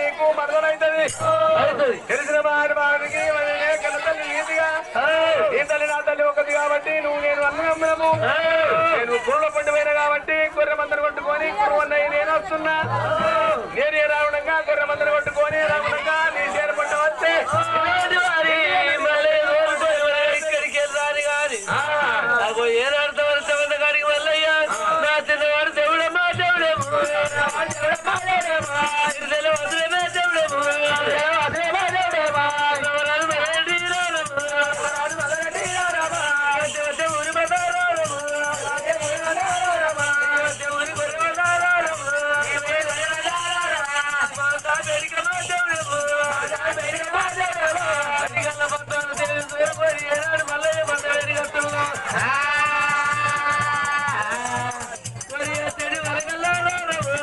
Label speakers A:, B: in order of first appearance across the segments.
A: నీకు మరదలైతది తెలిసిన వారి వారికి వదిలే కన్న తల్లి ఈతిగా ఈ తల్లి నా తల్లి ఒకటి కాబట్టి నువ్వు నేను అన్నము నేను కుర్ర పండుపోయిన కాబట్టి గొర్రె మందరు కొట్టుకొని కురువన్నయ్య నేను వస్తున్నా నేనే రావడంగా గొర్రె మందరు కొట్టుకొని రావడంగా నీ చేరు పంట వస్తే
B: ఇలాంటి వారి మళ్ళీ ఓడిపోయి వారు ఇక్కడికి వెళ్ళాలి గాని నాకు ఏనాడు వరసమైన కాడికి వల్లయ్యా నా చిన్నవాడు దేవుడమ్మా దేవుడేమో ఇద్దరు వదిలేమే దేవుడేమో వదిలేమే దేవుడేమా ఎవరాలు మరడి రారమ్మా ఎవరాలు మరడి రారమ్మా దేవుడి మదారారమ్మా దేవుడి మదారారమ్మా దేవుడి మదారారమ్మా మాతా బెరికమా దేవుడేమో మాతా బెరికమా దేవుడేమో అడిగల్ల భక్తులు తెలియదు దూరపోయి ఏనాడు మల్లయ్య బంద వెరిగత్తులు కొరియా చెడి వరగల్లారమ్మా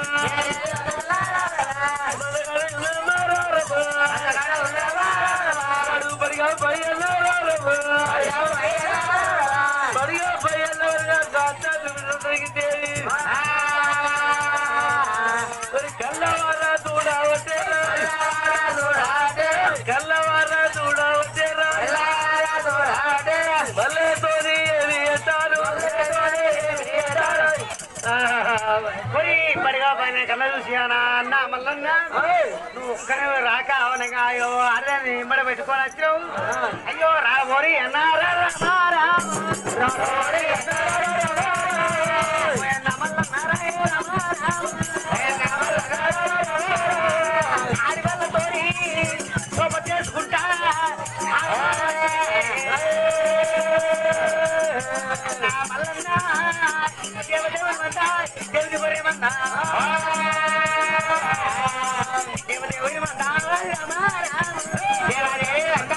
B: కల్లవారా చూడవచ్చేరా మళ్ళీ తోని ఏమి అంటారు
C: కొరి పడిగా పైన కళ్ళ చూసి అన్న అన్న మల్లన్న నువ్వు ఒక్కడే రాక అవనగా అయ్యో అరే నింబడ పెట్టుకొని వచ్చావు అయ్యో రా ఓరి అన్న రా రా, రా, రా. రా, ఓరి అన్న, రా, రా, రా, రా. ఓ అన్న మల్లన్న రా, ఏ రా, రా, రా. ఏ అన్న మల్లన్న రా, రా, రా, రా. ఆడవాళ్ళతోని శోభ చేసుకుంటా నా మల్లన్న దేవదేవునిమంతా, దేవుని గొర్రెమంతా. దేవదేవునిమంతా, రామ, రామ. దేవదే అంతా,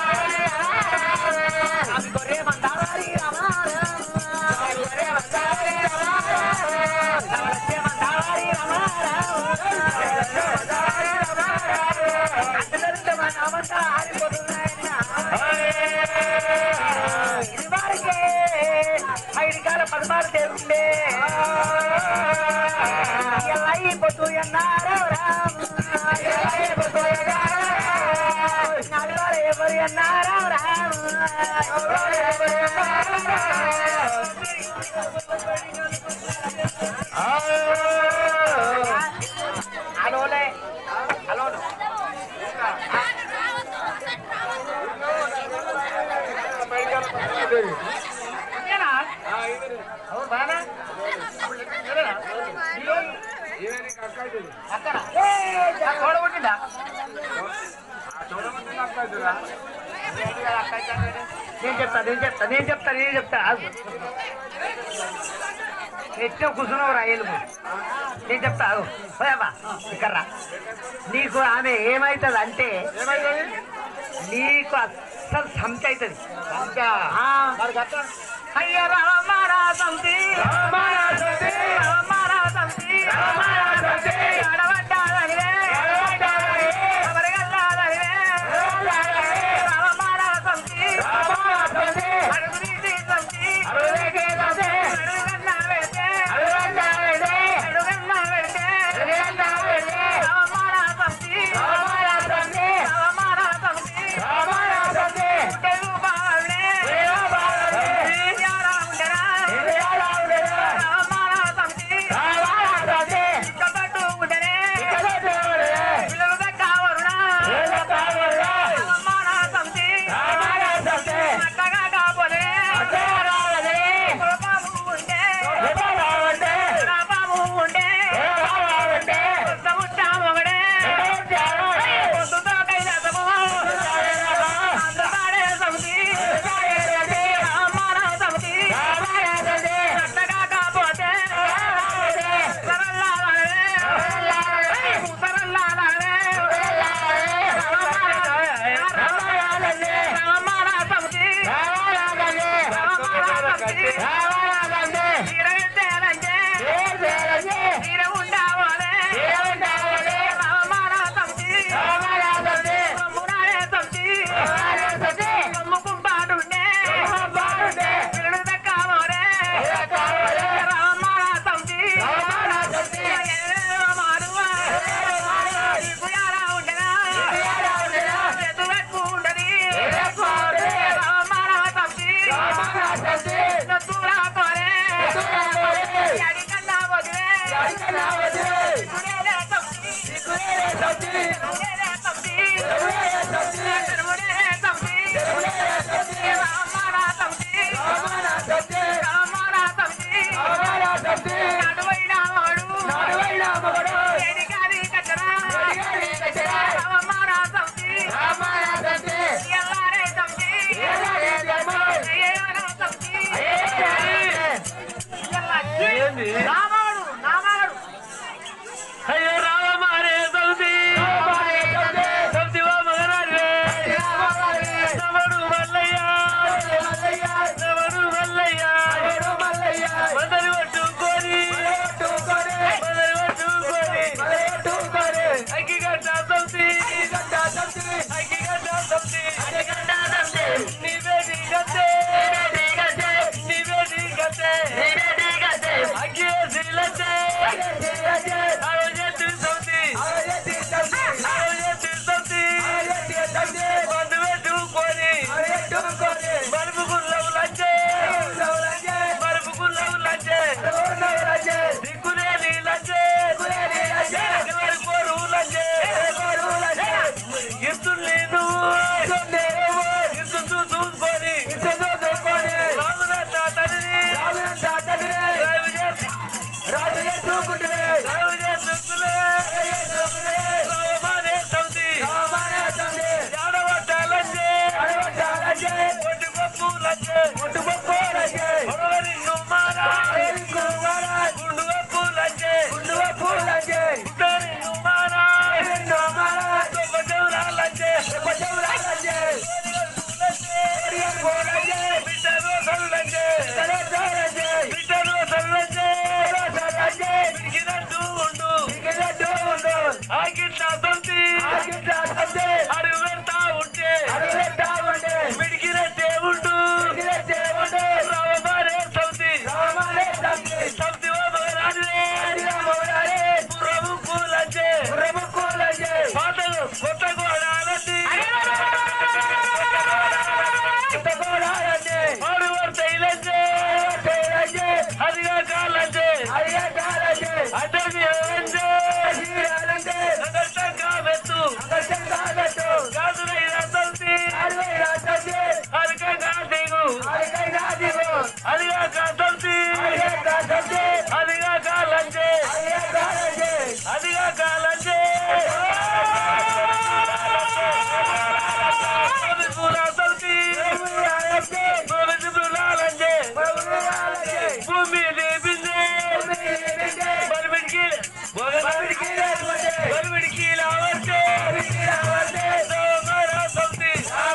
C: ఆమె గొర్రెమంతా, రామ, రామ. ఆమె గొర్రెమంతా, రామ, రామ. నవలస్యమంతా, రామ, రామ. నవలస్యమంతా, రామ, రామ. అంతదరిద్ర మా నామంతా ఆరిపోతున్నాయన్న. ఇది వారికే ఐదు కాల పదమారు దేవుండే ఎల్లయి పొత్తు ఎన్నారు రామ్ ఎల్లయి పొత్తు ఎన్నారు నలుగురు ఎవరు ఎన్నారు రామ్ నలుగురు ఎవరు ఎన్నారు అలోలే అలో ఇదేనా అవును బానా అక్కడ చూడ పుట్టిందా నేను చెప్తా నేను చెప్తా నేను చెప్తా నేను చెప్తా ఆగు. ఎట్లా కూర్చున్నావు రా ఏళ్ళు నేను చెప్తా ఆగు. పోయావా ఇక్కడ రా. నీకు ఆమె ఏమైతుంది అంటే నీకు అస్సలు సంచ అవుతుంది అయ్య రామారా సంతి రామారా సంతి రామారా సంతి రామారా సంతి ఆడబడ్డాదనివే ఎవరిగల్లాదనివే రామారా సంతి రామారా సంతి అడుగు నీటి సంతి అడుగుకే సంతి అడుగన్నా వెళ్తే అడుగన్నా వెళ్తే అడుగన్నా వెళ్తే అడుగన్నా వెళ్తే రామారా సంతి రామారా సంతి రామారా సంతి రామారా సంతి తెలుగు బాలే తెలుగు బాలే యారా ఉండరా యారా ఉండరా రామారా సంతి రామారా సంతి
B: అగ్గిగడ్డ సౌతి అగ్గిగడ్డ సౌతి నీవే నీగతే నీవే నీగతే అగ్గి శీలతే అరవై సౌతి అరవై సౌతి మందు పెట్టుకొని మరుపు గుల్లవు లంచే మరుపు గుల్లవు లంచే దిక్కునే నీళ్ళంచే ఎవరి కోరు లంచే ఇస్తులు నేను ఇస్తు చూసుకొని రాములంట తల్లిని డ్రైవ్ చేసి డ్రైవ్ చేస్తులే రామమానే సౌతి జాడవట్టాలంచే ఒడ్డు పప్పు లంచే ఒడవరి నుమ్మారా గుండు పప్పు లంచే ఉత్తరి నుమ్మారా గొప్ప చెవురా లంచే బిడ్డలు సల్లంచే బిడ్డలు సల్లంచే బిగినట్టు ఉండు ఆగిట్ట సొంతి అడుగు పెడతా ఉంటే మిడికినట్టే ఉండు రామమారే సౌతి సౌతి ఓ మగరాజులే పుర్రము పూలంచే పాటలు కొత్త గోడాలండి ఆడు వర్తైలంచే అదిగా కాలంచే అడ్డది ఏలంచే నగట్టంగా వెత్తు గాజులైన సౌతి అరికంగా దిగు అదిగా కాసౌతి అదిగా కాలంచే అదిగా కాలంచే గోవింద పూల సౌతి గోవింద పూలాలంచే భూమి లేపిందే బలిమిడికి బలిమిడికి లావంచే సోమరా సౌతి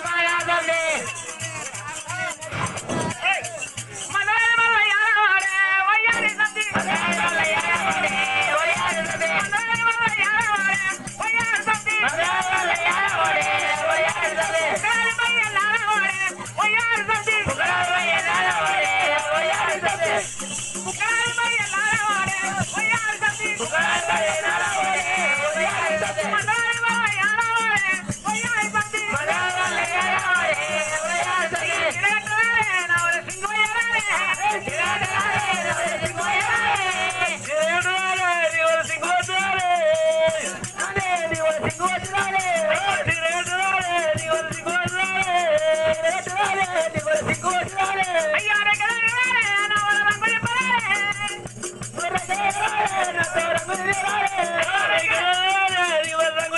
B: ఏడువారే నీవల సింగోసారే సింగోసారే నీవల సింగోసారే నీవల రంగు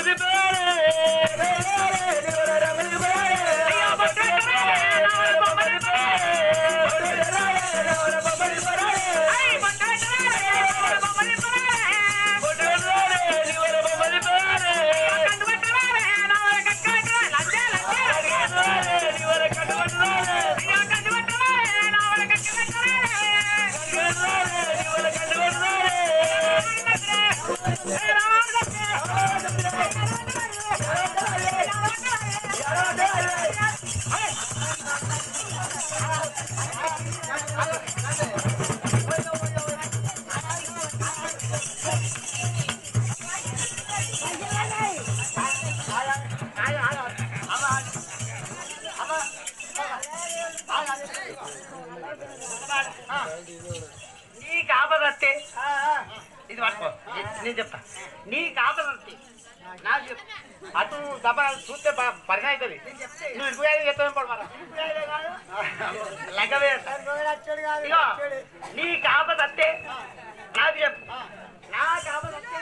C: నీ కాపదత్తే ఇది పట్టుకో నేను చెప్తా నీ కాపదత్తే నాకు చెప్పు అటు దెబ్బ చూస్తే పరిణయం అవుతుంది నువ్వు ఇరుగు ఐదు చెప్తాను పడమరా లెక్క ఇగో నీ కాపదత్తే నాకు చెప్పు నా కాపదత్తే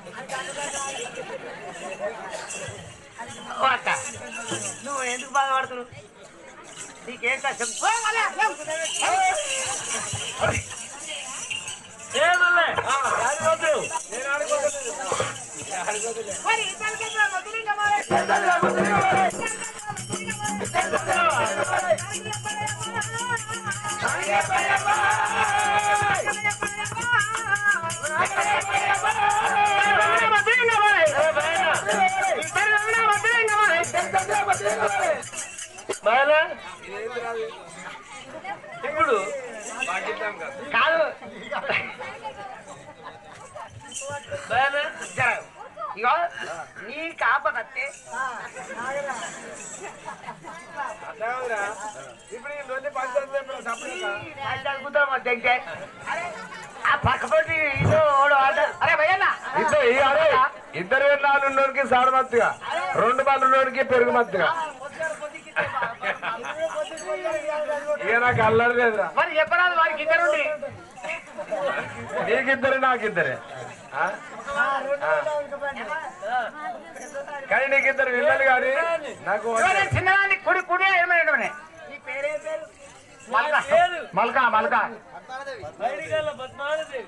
C: ఓ అక్క నువ్వు ఎందుకు బాధపడుతున్నావు నీకేం కష్టం ఓ, మళ్ళా, లేవు.
B: ఏమల్లే
A: నేను ఆడుకోలేదు
C: మరి ఇతనికి మొదలుగా మరి
B: ఏ బాగా ఇప్పుడు
A: పాకిస్తాం కాదు
C: కాదు
B: బాగా
C: జరగ. ఇగో నీ కాపకత్తే
A: అట్లా కాదురా ఇప్పుడు ఈ లొల్లి పంచాయతీ సపరేట్
C: అనుకుంటాం అంటే ఆ పక్కపొట్టి ఇదో ఓడు ఆడ అరే భయ్యన్న
A: ఇద్దరు ఈ అరే ఇద్దరు వేలాలు ఉన్నోడికి సాడు మత్తుగా రెండు బాలు ఉన్నోడికి పెరుగు మత్తుగా ఇక నాకు అల్లరి లేదురా
C: మరి చెప్పరాదు వారికి ఇద్దరుండి
A: నీకిద్దరు నాకిద్దరే ఆ? ఆ. కానీ నీకిద్దరు పిల్లలు కానీ నాకు
C: ఎవరే చిన్నదాన్ని కుడి కుడి ఏమైనా మల్కా మల్కా మల్కా
B: బయటికెళ్ళ పద్మావతి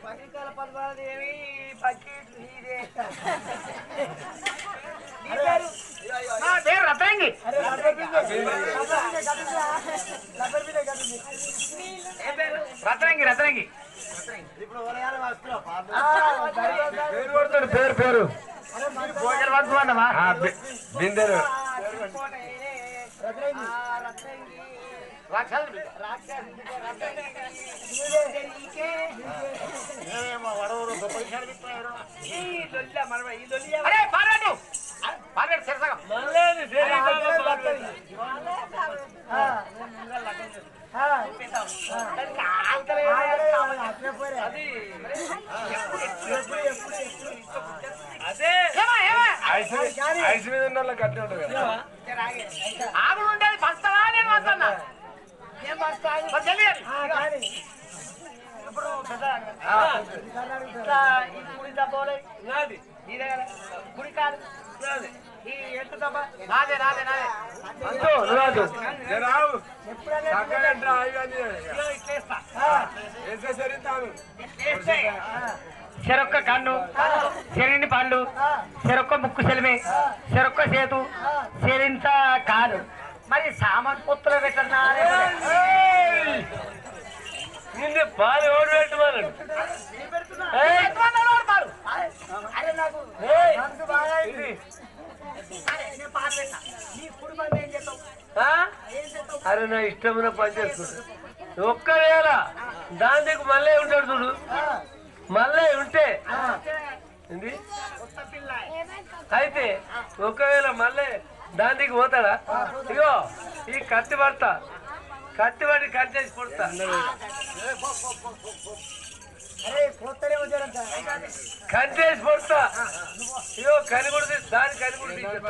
C: నా పేరు రతంగి రత్నంగి రత్నంగి
A: పేరు కొడతాడు పేరు పేరు
C: భోజన వర్ధమానమా
A: ఆ, బి- బిందెరు
C: అరే పారాడు పారాడు సరసగం
B: మళ్ళీ శరీరం పార్వతి. అదే
C: ఏమా ఏమా
A: ఐస్ ఐస్ మీద ఉన్న వాళ్ళకి అట్లే ఉంటుంది కదా
C: ఆగుడు ఉండేది పస్తావా నేను వస్తున్నా మరి తెలియదు. ఇప్పుడు పెద్ద- ఇట్లా ఈ కుడి దబ్బోలే,
B: నాది
C: ఇదే కదా. కుడి కాదు
B: నాది
C: ఈ ఎత్తు దబ్బ నాదే నాదే నాదే
A: అంతో నువ్వు అటు. నేను రావు చక్కగా ఎంట్రా, ఆగి అని.
C: ఇదిగో ఇట్లేస్తా.
A: వేసేసరి తాను
C: ఇట్లేస్తే. చెరొక్క కన్ను చెరిని పండు చెరొక్క ముక్కు సెలిమి చెరొక్క చేతు చెరింత కాదు మరి సామాన్ పొత్తులో పెట్టన్నా
B: నిన్ను పాలు ఓడి పెట్టమన్నాడు ఇది ఆ? అరే నా ఇష్టమైన పని చేసుకుంటా ఒక్కవేళ దాని దగ్గర మళ్ళీ ఉంటాడు చూడు మళ్ళీ ఉంటే ఏంది అయితే ఒకవేళ మళ్ళీ దాని దగ్గర పోతాడా ఇగో ఈ కత్తి పడతా కత్తి పడి కట్ చేసి కొడతా కంటేసి పొడతా ఇగో కని కొడితే దాని కని కొడితే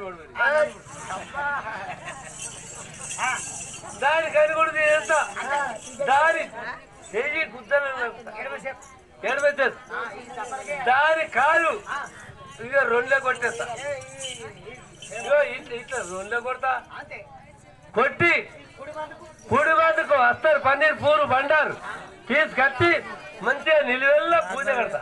B: దాని కని కొడితే ఎంత దాని చెయ్యి గుద్దలు ఎడబెట్టదు దాని కాలు ఇక రెండులో కొట్టేస్తా ఇగో ఇట్లా ఇట్లా రెండులో కొడతా కొట్టి కుడి మందుకు వస్తారు పన్నీర్ పూలు బండారు తీసి కట్టి మంచిగా నిలువెల్లా పూజ కడతా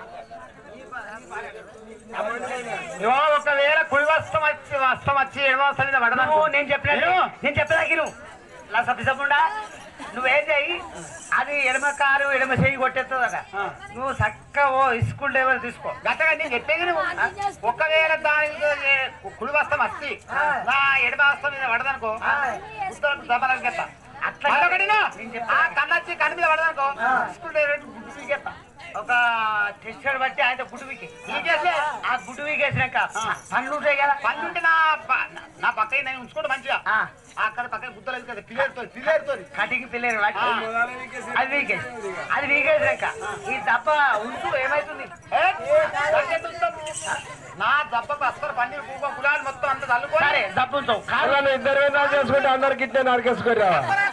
C: ఇవో ఒకవేళ కుడి వస్తం వచ్చి వస్తం వచ్చి ఎడమ వస్తం మీద పడదాను నేను చెప్పినట్టు నేను చెప్పేదాకి నువ్వు ఇలా సభ్యసకుండా నువ్వేం చెయ్యి అది ఎడమ కారు ఎడమ చెయ్యి కొట్టేస్తుందట నువ్వు చక్కగా ఓ స్కూల్ డ్రైవర్ తీసుకో గట్టగా నేను చెప్పేది నువ్వు ఒకవేళ దానికి కుడి వస్తం వచ్చి నా ఎడమ వస్తం మీద పడదనుకో ఉత్తరకు దెబ్బలకు గెత్తా అట్లా ఆ కన్నచ్చి కన్ను మీద పడదనుకో స్కూల్ డ్రైవర్ గుడ్డు పీకేస్తా ఒక టెస్టర్ బట్టి ఆయన గుడ్డు పీకి పీకేస్తే ఆ గుడ్డు పీకేసినాక పండ్లు ఉంటాయి కదా పండ్లు ఉంటే నా ప- నా పక్క నేను ఉంచుకోండి మంచిగా అక్కడ పక్కన గుద్దలు అది కదా పిల్లేరుతో పిల్లేరుతో కటికి పిల్లేరు వాటి. అది వీకేసి అది వీకేసినాక ఈ దెబ్బ ఉంచు ఏమైతుంది ఏ? నాకేంత ఉంచుతావు? నా దెబ్బకు అస్సలు పన్నీరు పూగ గులాలు మొత్తం అంత చల్లుకో సరే దెబ్బ ఉంచావు
A: కాదు ఇద్దరు వేలా చేసుకుంటే అందరికి ఇట్టే నరికేసుకోరా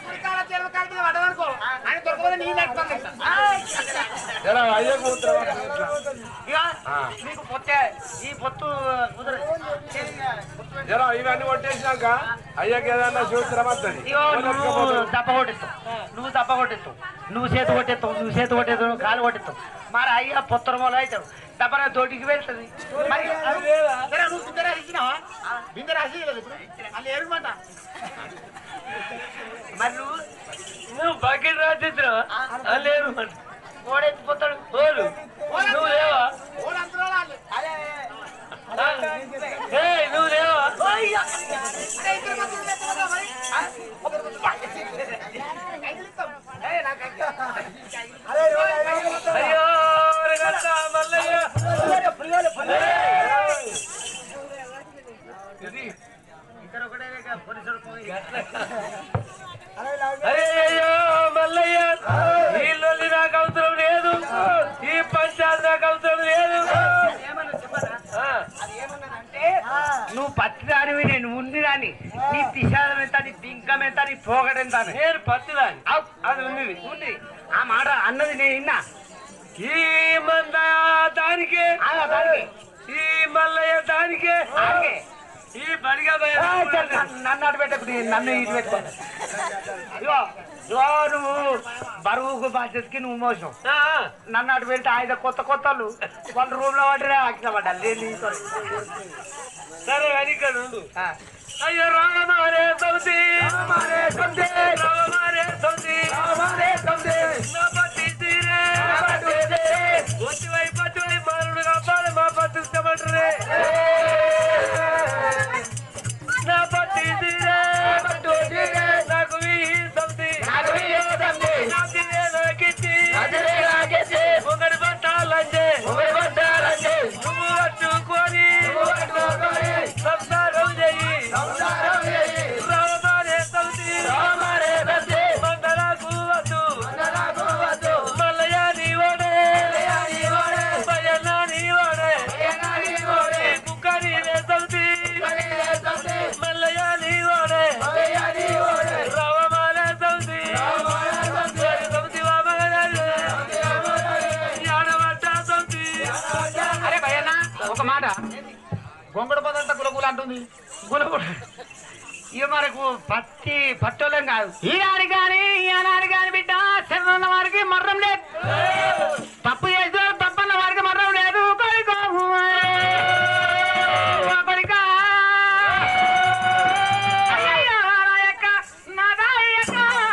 C: ఆయన దొరకకపోతే నీ నడుపుతాను
A: ఎలా అయ్యకు పోతావా?
C: ఇక నీకు పొత్తే ఈ పొత్తు కుదరదు
A: జరా ఇవన్నీ కొట్టేసినాక అయ్యకి ఏదన్నా చూస్తారా వస్తుంది
C: ఇగో నువ్వు దెబ్బ కొట్టెత్తావు నువ్వు దెబ్బ కొట్టెత్తావు నువ్వు చేతి కొట్టెత్తావు నువ్వు చేతి కొట్టేస్తావు నువ్వు కాలు కొట్టెత్తావు మరి అయ్యా పొత్తర మూల అవుతావు దెబ్బ తోటికి వెళ్తుంది మరి జరా నువ్వు బిందె రాసి ఇచ్చినావా బిందె రాసి ఇవ్వలేదు ఇప్పుడు అది ఏరుమాట మరి నువ్వు
B: నువ్వు బకెట్ రాసిద్రా లేరు
C: ఓడెత్తిపోతాడు
B: ఓలు నువ్వు లేవా
C: ఓడంతా అదే
B: ఏయ్, నువ్వు లేవా
C: అరే నువ్వు పత్తి దానివి నేను ఉంది దాన్ని నీ పిశాదం ఎంత నీ బింకం ఎంత నీ పోగడెంత అని.
B: నేను పత్తిదాన్ని
C: అవ్, అది ఉంది ఉంది ఆ మాట అన్నది నేను విన్నా
B: ఈ మంద దానికే
C: ఆ, దానికి.
B: ఈ మల్లయ్య దానికే
C: ఆగే.
B: ఈ బడిగా
C: ఆ, చల్, నన్ను- నన్ను అటు పెట్టకు నీ- నన్ను ఇటు పెట్టుకో ఇగో ఇగో నువ్వు బరువుకు బాధ్యతకి నువ్వు మోసం నన్ను అటు పెడితే ఆయన కొత్త కొత్త వాళ్ళు వాళ్ళ రూమ్ లో పడ్డరే ఆకిన పడ్డారు లేదు నీతో.
B: సరే కానీ ఇక్కడ ఉండు
C: ఆ.
B: అయ్యో రామమారే సౌతి రామమారే సౌతి రామమారే సౌతి రామమారే సౌతి నా పత్తి తీరే వచ్చి వై పత్తి వై మారుడు కాపాలి మా పత్తి ఇష్టమంటారే నా పత్తి తీరే పట్టు తీరే నాకు ఈ సౌతి నాకు ఈ సౌతి నా తీరే నాకిచ్చి అదిరే నాకిచ్చి ఒకరి పట్టాలంజే ఒకరి పట్టాలంజే నువ్వు పట్టుకొని నువ్వు పట్టుకొని సంసారం చెయ్యి సంసారం చెయ్యి రామమారే సౌతి రామమారే సౌతి మంగళకు వద్దు మంగళకు వద్దు మల్లయ్య నీ ఓడే మల్లయ్య నీ ఓడే భయన్న నీ ఓడే భయన్న నీ ఓడే కుక్క నీవే సౌతి మల్లయ్య నీ ఓడే మల్లయ్య నీ ఓడే రామమారే సౌతి రామమారే సౌతి సౌతి వామగారే యాడవట్ట సౌతి
C: అరే భయన్న ఒక మాట గొంగడు పదంతా గులగుల అంటుంది గులగుల ఇక మనకు పత్తి పట్టోలం కాదు ఈనాడు కానీ ఈనాడు కానీ బిడ్డ శరీరం వారికి మర్రం లేదు తప్పు చేసిన తప్పన్న వారికి మర్రం లేదు కొడుకో. ఓ కొడుకా. అయ్యయ్యో, నాయక్క, నాదాయక్క.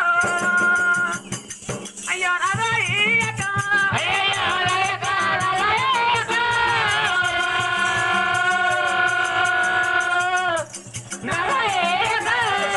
C: అయ్యో, నాదాయక్క. అయ్యయ్యో, నాయక్క, నాదాయక్క.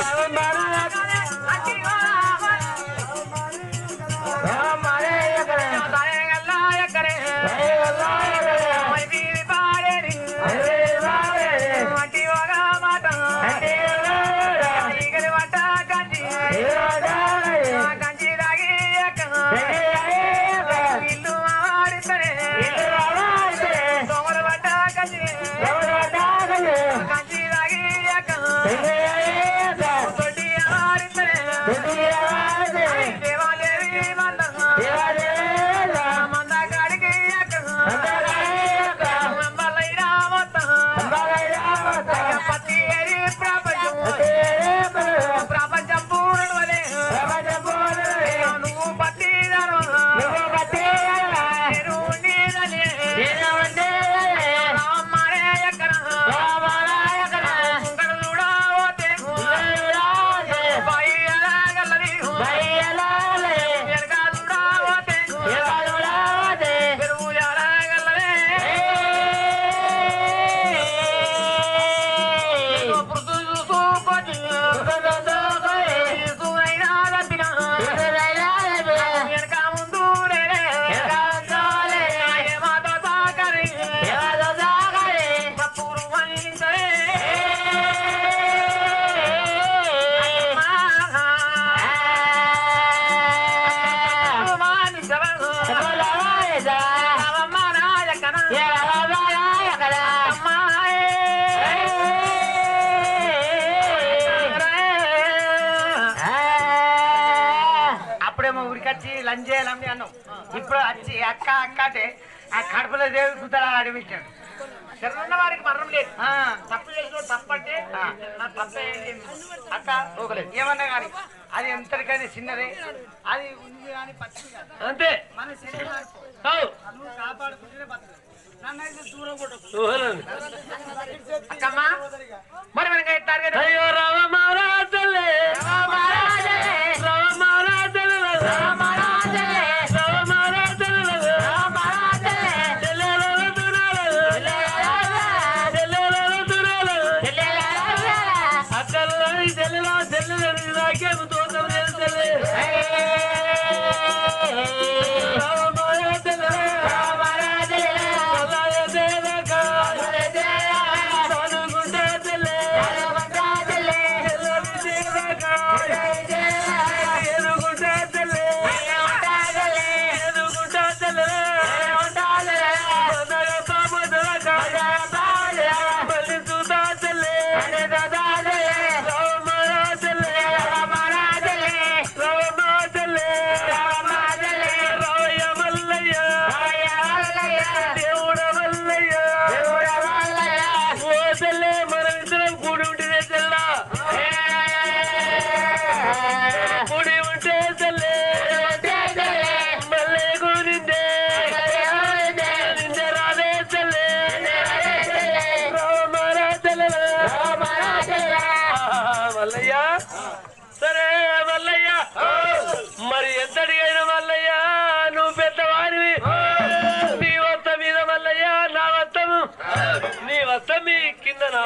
C: ప్రపంచం పూర్ణ వలే నువ్వు పత్తి నువ్వు పత్తి నేను నీదలే రామరే ఎక్కడ రామరే ఎక్కడ ఉంగడు చూడవోతే బయ్యలాగల్లది బయ్యలాలే ఎరగా చూడవోతే ఎరగా చూడవోతే పెరుగు ఎలాగల్లదే పురుగు చూసుకోటి చూసైనా తప్పిన వెనక ముందు రేలే ఏమాతో సాకరి తప్పులు మన్నించరే అప్పుడేమో ఉరికొచ్చి లంచ్ చేయాలని అన్నాం ఇప్పుడు వచ్చి అక్క అక్క అంటే ఆ కడుపులో దేవి కుతల అడిపించాడు శరణన్న వారికి మరణం లేదు తప్పు చేసిన తప్పు అంటే నా తప్పే అక్క ఏమన్నా కానీ అది ఎంతటికైనా చిన్నదే అది ఉంది కానీ పచ్చి కాదు.
B: అంతే
C: మన శరీరం
B: అవు.
C: నువ్వు కాపాడుకుంటేనే బతకదు నన్ను అయితే దూరం కొట్టకు
B: ఊహలండి.
C: అక్కమ్మా మరి మనకి ఎత్తారు కదా
B: అయ్యో రామ మహారాజలే రామ మహారాజలే రామ మహారాజలే చెల్లెలలో దురాలు. చెల్లెలలో దురాలు. అక్కల్లో ఈ చెల్లెలో చెల్లెలు నాకేం తోటం లేదు చెల్లె. రామ మహారాజలే. చల్లారే దేవక.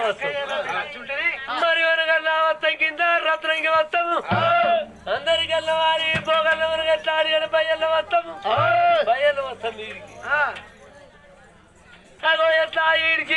C: ఉంటేనే
B: మరి వనగల్లా వస్తాం కింద రత్నంకి వస్తాము అందరికల్లా వారి పోగల్ల వనగట్లా అడిగిన పయ్యల్లో వస్తాము పయ్యల్లో వస్తాం వీడికి అగో ఎట్లా ఈడికి